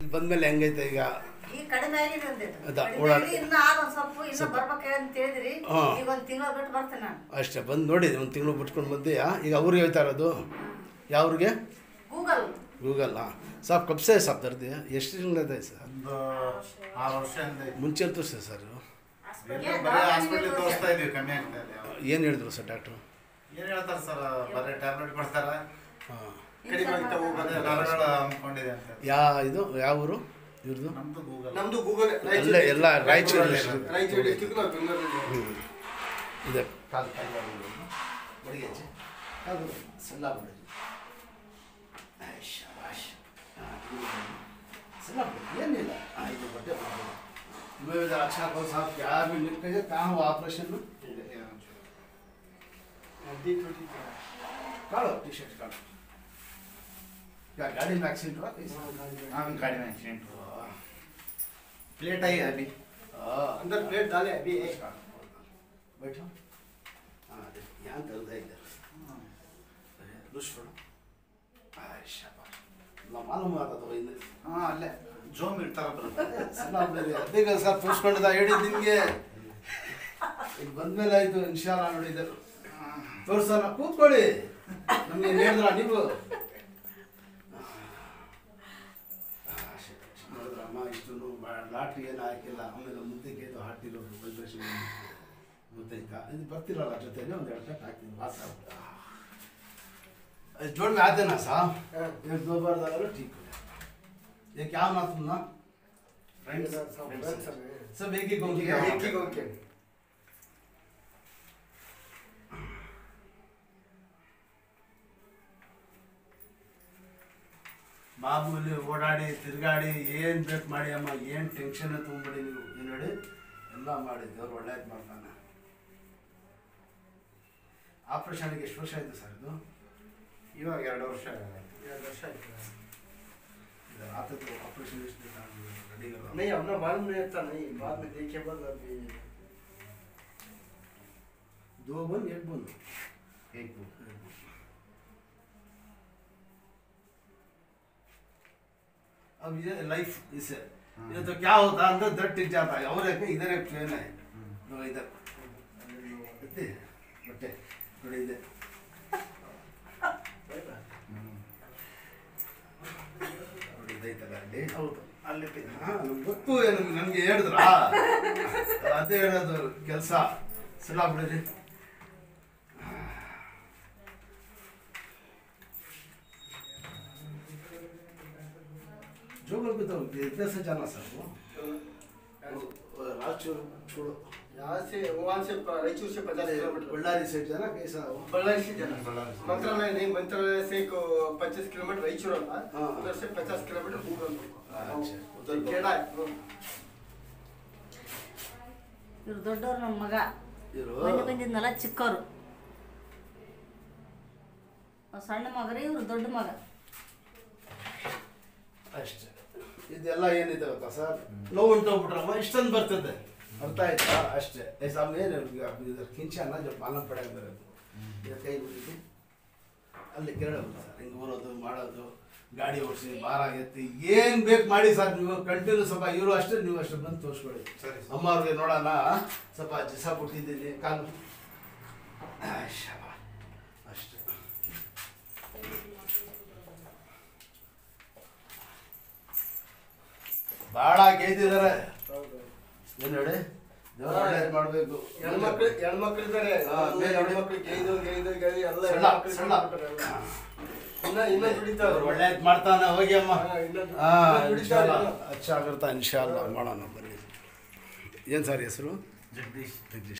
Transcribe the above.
ಇಲ್ಲಿ ಬಂದ್ಮೇಲೆ ಹೆಂಗೈತೆ ಈಗ ಈಗ ಕಡಿಮೆ ಆಗಿದೆ ಒಂದಿಟ್ಟು. ಅದಾ, ಕಡಿಮೆ ಓಡಾಡ- ಆಗಿ ಇನ್ನೂ ಆಗ ಒಂದ್ ಸ್ವಲ್ಪ ಇನ್ನೂ ಬರ್ಬೇಕು ಅಂತ ಹೇಳಿದ್ರಿ ಹಾ. ಈಗ ಒಂದು ತಿಂಗಳು ಬಿಟ್ಟು ಬರ್ತೇನೆ ನಾನು ಅಷ್ಟೇ ಬಂದು ನೋಡಿದೆ ಒಂದು ತಿಂಗಳು ಬಿಟ್ಕೊಂಡು ಬಂದು ಈಗ ಅವ್ರಿಗೆ ಹೇಳ್ತಾ ಇರೋದು ಯಾವ್ರಿಗೆ ಗೂಗಲ್ ಗೂಗಲ್ ಹಾಂ ಸಾಬ್ ಕಬ್ಸೆ ಸಾಬ್ ದರ್ದಿ ಎಷ್ಟು ತಿಂಗಳದ ಸರ್ ಒಂದು ಆರು ವರ್ಷ ಹಿಂದೆ ಇತ್ತು. ಮುಂಚೆ ತೋರಿಸಿ ಸರ್ ಇಲ್ಲಿ ಬರೀ ಹಾಸ್ಪಿಟ್ಲಿಗೆ ತೋರಿಸ್ತಾ ಇದೀವಿ ಕಮ್ಮಿ ಆಗ್ತಾ ಇದೆ ಏನು ಹೇಳಿದ್ರು ಸರ್ ಡಾಕ್ಟ್ರು ಏನು ಹೇಳ್ತಾರೆ ಸರ್ ಬರೀ ಟ್ಯಾಬ್ಲೆಟ್ ಕೊಡ್ತಾರ ಹಾಂ ಕಡಿಮೆ ಆಗ್ತಾ ಹೋಗೋದೇ ನರಗಳ ಹಮ್ಮಿಕೊಂಡಿದೆ ಅಂತ ಯಾ ಇದು ಯಾವ ಊರು ಇವ್ರದ್ದು ನಮ್ದು ಗೂಗಲ್ ನಮ್ದು ಗೂಗಲ್ ಅಲ್ಲೇ ಎಲ್ಲ ರಾಯಚೂರಲ್ಲಿ ರಾಯಚೂರು ಡಿಸ್ಟಿಕ್ ನಾವು ಬೆಂಗಳೂರಲ್ಲಿ ಹ್ಞೂ ಇದೆ ಕಾಲು ಕಾಲು ಬಡಿಗೆ ಹಚ್ಚಿ ಕಾಲು ಸಲ್ಲ ಬಿಡಿ ಶಾಬಾಷ್ ಸಲ್ಲ ಬಿಡಿ ಏನಿಲ್ಲ ಆ, ಇದು ಬಟ್ಟೆ ಬಿಡ್ಬೋದು ಇವಾಗ अच्छा को साहब क्या भी लिख के कहाँ हुआ ऑपरेशन में काढ़ो टी शर्ट काढ़ो क्या गाड़ी में एक्सीडेंट हुआ कैसा हाँ गाड़ी में एक्सीडेंट हुआ प्लेट आई है अभी हाँ अंदर प्लेट डाले अभी है बैठो हाँ देखो यहाँ दर्द है इधर रुश पड़ो आय शाबाश ना मालूम आता तो इधर ಹಾಂ ಅಲ್ಲೇ ಜೋಮ್ ಇಡ್ತಾರ ಬರುತ್ತೆ ಸಲಾಮ್ ಬೇರೆ ಅದೇ ಸರ್ ತೋರಿಸ್ಕೊಂಡಿದ್ದ ಹೇಳಿ ನಿಮಗೆ ಈಗ ಬಂದ್ಮೇಲೆ ಆಯ್ತು ಇನ್ಶಾಲ್ಲ ನೋಡಿದರು ತೋರ್ಸಲ್ಲ ಕೂತ್ಕೊಳ್ಳಿ ನಮಗೆ ಹೇಳಿದ್ರ ನೀವು ನೋಡಿದ್ರಮ್ಮ ಇಷ್ಟು ಲಾಟ್ರಿ ಏನು ಹಾಕಿಲ್ಲ ಆಮೇಲೆ ಮುದ್ದೆಗೆ ಇದು ಹಾಕಿರೋದು ವೈಬ್ರೇಷನ್ ಗೊತ್ತಾಯ್ತಾ ಇದು ಬರ್ತಿರಲ್ಲ ಜೊತೆಲಿ ಒಂದು ಎರಡು ಕಟ್ ಹಾಕ್ತೀನಿ ವಾಸ जोड़ में आते ना साहब एक दो बार डालो ठीक हो जाता ये क्या ना तुम ना फ्रेंड्स सब एक ही गाँव के हैं। एक ही गाँव के ಮಾಮೂಲಿ ಓಡಾಡಿ ತಿರುಗಾಡಿ ಏನು ಬೇಕು ಮಾಡಿ ಅಮ್ಮ ಏನು ಟೆನ್ಷನ್ ತೊಗೊಂಬಿಡಿ ನೀವು ಏನು ಹೇಳಿ ಎಲ್ಲ ಮಾಡಿ ದೇವ್ರು ಒಳ್ಳೇದು ಮಾಡ್ತಾನೆ ಆಪ್ರೇಷನ್ಗೆ ಎಷ್ಟು ವರ್ಷ ಆಯಿತು ಸರ್ ಇದು ಇವಾಗ ಎರಡು ವರ್ಷ ಎರಡು ವರ್ಷ ಆಯ್ತು ಇದು ಆತದ್ದು ಆಪ್ರೇಷನ್ ಎಷ್ಟು ರೆಡಿ नहीं अपना मालूम नहीं था नहीं बाद में देखे बाद अभी दो बन एक बन एक बुक अब ये लाइफ इसे हाँ। ये तो क्या होता है अंदर दर्द टिक जाता है और एक इधर एक ट्रेन है दो इधर इतने बट्टे थोड़े इधर ನೋಡಿ ಇದೈತಲ್ಲ ಅಲ್ಲಿ ಹೌದು ಅಲ್ಲಿ ಹಾಂ ಗೊತ್ತು ನಮ್ಗೆ ನನಗೆ ಹೇಳಿದ್ರ ಅದೇ ಹೇಳೋದು ಕೆಲಸ ಸಲ ಬಿಡ್ರಿ जोगल भी तो इतने से जाना सर वो राजचूर छोड़ो यहाँ से वहाँ से रायचूर से पचास किलोमीटर बल्लारी साइड जाना कैसा वो बल्लारी से जाना बल्लारी से। मंत्रालय नहीं मंत्रालय से को पच्चीस किलोमीटर रायचूर आना हाँ। उधर से पचास किलोमीटर गूगल अच्छा, उधर उधर खेड़ा है हाँ। ಇವ್ರು ದೊಡ್ಡವ್ರು ನಮ್ಮ ಮಗ ಇರು ಮೊನ್ನೆ ಬಂದಿದ್ನಲ್ಲ ಚಿಕ್ಕವರು ಅವ್ರ್ ಸಣ್ಣ ಮಗರಿ ಇವ್ರು ದೊಡ್ಡ ಮಗ ಅಷ್ಟೇ ಇದೆಲ್ಲ ಏನಿದೆ ಗೊತ್ತಾ ಸರ್ ನೋವು ಉಂಟೋಗ್ಬಿಟ್ರಮ್ಮ ಇಷ್ಟೊಂದು ಬರ್ತದೆ ಅರ್ಥ ಆಯ್ತಾ ಅಷ್ಟೇ ಸಾಮ್ ಏನು ಇದ್ರ ಕಿಂಚ ಅನ್ನ ಜೊ ಮಾಲಂ ಪಡೆ ಬರೋದು ಇದು ಕೈ ಬಿಟ್ಟಿದ್ದು ಅಲ್ಲಿ ಕೆರಳ ಸರ್ ಹಿಂಗೆ ಊರೋದು ಮಾಡೋದು ಗಾಡಿ ಓಡಿಸಿ ಭಾರ ಎತ್ತಿ ಏನು ಬೇಕು ಮಾಡಿ ಸರ್ ನೀವು ಕಂಟಿನ್ಯೂ ಸ್ವಲ್ಪ ಇವರು ಅಷ್ಟೇ ನೀವು ಅಷ್ಟೇ ಬಂದು ತೋರಿಸ್ಕೊಳ್ಳಿ ಸರಿ ಸರ್. ಅಮ್ಮ ಅವ್ರಿಗೆ ನೋಡೋಣ ಸ್ವಲ್ಪ ಜಿಸ ಕೊಟ್ಟಿದ್ದೀನಿ ಕಾಲು ಆ, ಶಾಬಾ. ಅಷ್ಟೇ ಭಾಳ ಗೇದಿದ್ದಾರೆ ಹೌದು. ಏನು ಹೇಳಿ ದೇವ್ರು ಒಳ್ಳೇದು ಮಾಡಬೇಕು ಹೆಣ್ಮಕ್ಳು ಹೆಣ್ಮಕ್ಳು ಇದ್ದಾರೆ ಹಾ, ಬೇರೆ ನೋಡಿ. ಹೆಣ್ಮಕ್ಳು ಗೈದು ಗೈದು ಗೈದು ಎಲ್ಲ ಸಣ್ಣ, ಹೆಣ್ಮಕ್ಳು ಸಣ್ಣ. ಮಾಡ್ಬಿಟ್ಟಾರೆ ಎಲ್ಲ. ಇನ್ನ ಇನ್ನ ದುಡಿತಾವ್ರು ದೇವ್ರು ಒಳ್ಳೇದು ಮಾಡ್ತಾನೆ ಹೋಗಿ ಅಮ್ಮ ಹಾ, ಇನ್ನ ದು- ಹಾ ಇನ್ನ ದುಡಿತಾವ್ರು ಇನ್ಶಾಲ್ಲ ಇನ್ನ. ಅಚ್ಚಾಗಿರ್ತಾ ಇನ್ಶಾಲ್ಲ ಮಾಡೋಣ ಬನ್ನಿ ಏನು ಸರ್ ಹೆಸರು ಜಗದೀಶ್ ಜಗದೀಶ್